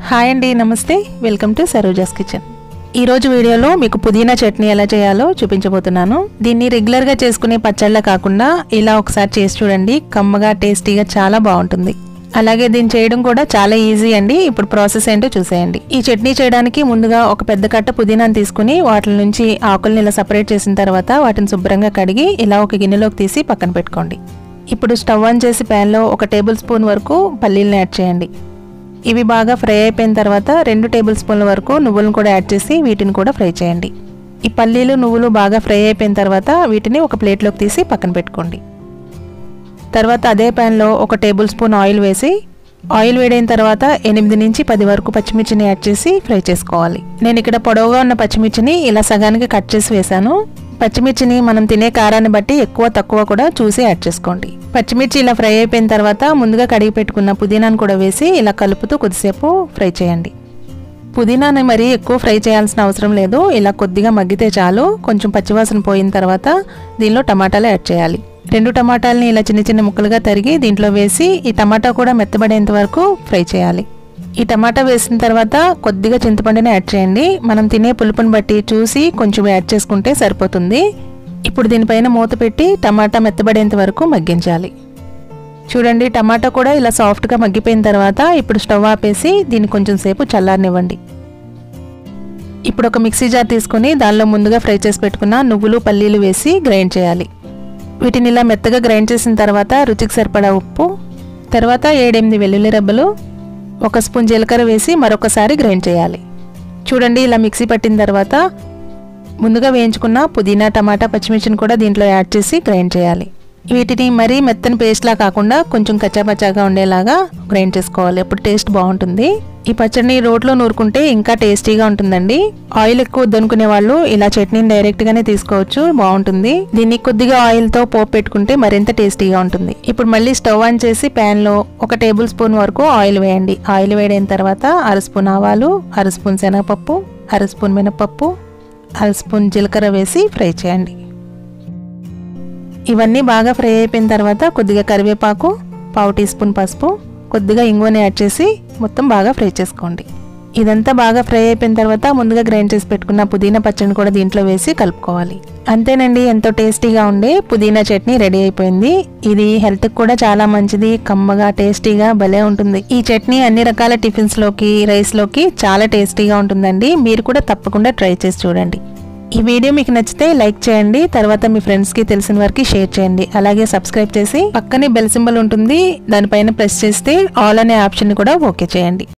hi అండి నమస్తే welcome to Saroja's kitchen ఈ రోజు వీడియోలో మీకు పుదీనా చట్నీ ఎలా చేయాలో చూపించబోతున్నాను దీన్ని రెగ్యులర్గా చేసుకునే పచ్చళ్ళ కాకుండా ఇలా ఒకసారి చేసి చూడండి కమ్మగా టేస్టీగా చాలా బాగుంటుంది అలాగే దీన్ని చేయడం కూడా చాలా ఈజీ అండి ఇప్పుడు ప్రాసెస్ ఏంటో చూసేయండి ఈ చట్నీ చేయడానికి ముందుగా ఒక పెద్ద కట్ట పుదీనాను తీసుకుని వాటి నుంచి ఆకుల్ని ఇలా సపరేట్ చేసిన తర్వాత వాటిని శుభ్రంగా కడిగి ఇలా ఒక గిన్నెలోకి తీసి పక్కన పెట్టుకోండి ఇప్పుడు స్టవ్ ఆన్ చేసి ప్యాన్లో ఒక టేబుల్ స్పూన్ వరకు పల్లీలను యాడ్ చేయండి ఇవి బాగా ఫ్రై అయిపోయిన తర్వాత రెండు టేబుల్ స్పూన్ల వరకు నువ్వులను కూడా యాడ్ చేసి వీటిని కూడా ఫ్రై చేయండి ఈ పల్లీలు నువ్వులు బాగా ఫ్రై అయిపోయిన తర్వాత వీటిని ఒక ప్లేట్లోకి తీసి పక్కన పెట్టుకోండి తర్వాత అదే ప్యాన్లో ఒక టేబుల్ స్పూన్ ఆయిల్ వేసి ఆయిల్ వేడైన తర్వాత ఎనిమిది నుంచి పది వరకు పచ్చిమిర్చిని యాడ్ చేసి ఫ్రై చేసుకోవాలి నేను ఇక్కడ పొడవుగా ఉన్న పచ్చిమిర్చిని ఇలా సగానికి కట్ చేసి వేశాను పచ్చిమిర్చిని మనం తినే కారాన్ని బట్టి ఎక్కువ తక్కువ కూడా చూసి యాడ్ చేసుకోండి పచ్చిమిర్చి ఇలా ఫ్రై అయిపోయిన తర్వాత ముందుగా కడిగి పెట్టుకున్న పుదీనాను కూడా వేసి ఇలా కలుపుతూ కొద్దిసేపు ఫ్రై చేయండి పుదీనాని మరీ ఎక్కువ ఫ్రై చేయాల్సిన అవసరం లేదు ఇలా కొద్దిగా మగ్గితే చాలు కొంచెం పచ్చివాసన పోయిన తర్వాత దీనిలో టమాటాలు యాడ్ చేయాలి రెండు టమాటాలని ఇలా చిన్న చిన్న ముక్కలుగా తరిగి దీంట్లో వేసి ఈ టమాటా కూడా మెత్తబడేంత వరకు ఫ్రై చేయాలి ఈ టమాటా వేసిన తర్వాత కొద్దిగా చింతపండుని యాడ్ చేయండి మనం తినే పులుపుని బట్టి చూసి కొంచెం యాడ్ చేసుకుంటే సరిపోతుంది ఇప్పుడు దీనిపైన మూత పెట్టి టమాటా మెత్తబడేంత వరకు మగ్గించాలి చూడండి టమాటా కూడా ఇలా సాఫ్ట్గా మగ్గిపోయిన తర్వాత ఇప్పుడు స్టవ్ ఆపేసి దీన్ని కొంచెం సేపు చల్లారనివ్వండి ఇప్పుడు ఒక మిక్సీ జార్ తీసుకొని దానిలో ముందుగా ఫ్రై చేసి పెట్టుకున్న నువ్వులు పల్లీలు వేసి గ్రైండ్ చేయాలి వీటిని ఇలా మెత్తగా గ్రైండ్ చేసిన తర్వాత రుచికి సరిపడా ఉప్పు తర్వాత ఏడెనిమిది వెల్లుల్లి రెబ్బలు ఒక స్పూన్ జీలకర్ర వేసి మరొకసారి గ్రైండ్ చేయాలి చూడండి ఇలా మిక్సీ పట్టిన తర్వాత ముందుగా వేయించుకున్న పుదీనా టమాటా పచ్చిమిర్చిని కూడా దీంట్లో యాడ్ చేసి గ్రైండ్ చేయాలి వీటిని మరీ మెత్తని పేస్ట్లా కాకుండా కొంచెం కచ్చాపచ్చాగా ఉండేలాగా గ్రైండ్ చేసుకోవాలి అప్పుడు టేస్ట్ బాగుంటుంది ఈ పచ్చడిని రోట్లో నూరుకుంటే ఇంకా టేస్టీగా ఉంటుందండి ఆయిల్ ఎక్కువ వద్దనుకునే వాళ్ళు ఇలా చట్నీని డైరెక్ట్గానే తీసుకోవచ్చు బాగుంటుంది దీన్ని కొద్దిగా ఆయిల్తో పోపు పెట్టుకుంటే మరింత టేస్టీగా ఉంటుంది ఇప్పుడు మళ్ళీ స్టవ్ ఆన్ చేసి ప్యాన్లో ఒక టేబుల్ స్పూన్ వరకు ఆయిల్ వేయండి ఆయిల్ వేడైన తర్వాత అర స్పూన్ ఆవాలు అర స్పూన్ శనగపప్పు అర స్పూన్ మినపప్పు అర స్పూన్ జీలకర్ర వేసి ఫ్రై చేయండి ఇవన్నీ బాగా ఫ్రై అయిపోయిన తర్వాత కొద్దిగా కరివేపాకు పావు టీ స్పూన్ పసుపు కొద్దిగా ఇంగువని యాడ్ చేసి మొత్తం బాగా ఫ్రై చేసుకోండి ఇదంతా బాగా ఫ్రై అయిపోయిన తర్వాత ముందుగా గ్రైండ్ చేసి పెట్టుకున్న పుదీనా పచ్చడిని కూడా దీంట్లో వేసి కలుపుకోవాలి అంతేనండి ఎంతో టేస్టీగా ఉండే పుదీనా చట్నీ రెడీ అయిపోయింది ఇది హెల్త్కి కూడా చాలా మంచిది కమ్మగా టేస్టీగా భలే ఉంటుంది ఈ చట్నీ అన్ని రకాల టిఫిన్స్లోకి రైస్లోకి చాలా టేస్టీగా ఉంటుందండి మీరు కూడా తప్పకుండా ట్రై చేసి చూడండి ఈ వీడియో మీకు నచ్చితే లైక్ చేయండి తర్వాత మీ ఫ్రెండ్స్కి తెలిసిన వారికి షేర్ చేయండి అలాగే సబ్స్క్రైబ్ చేసి పక్కనే బెల్ సింబల్ ఉంటుంది దానిపైన ప్రెస్ చేస్తే ఆల్ అనే ఆప్షన్ కూడా ఓకే చేయండి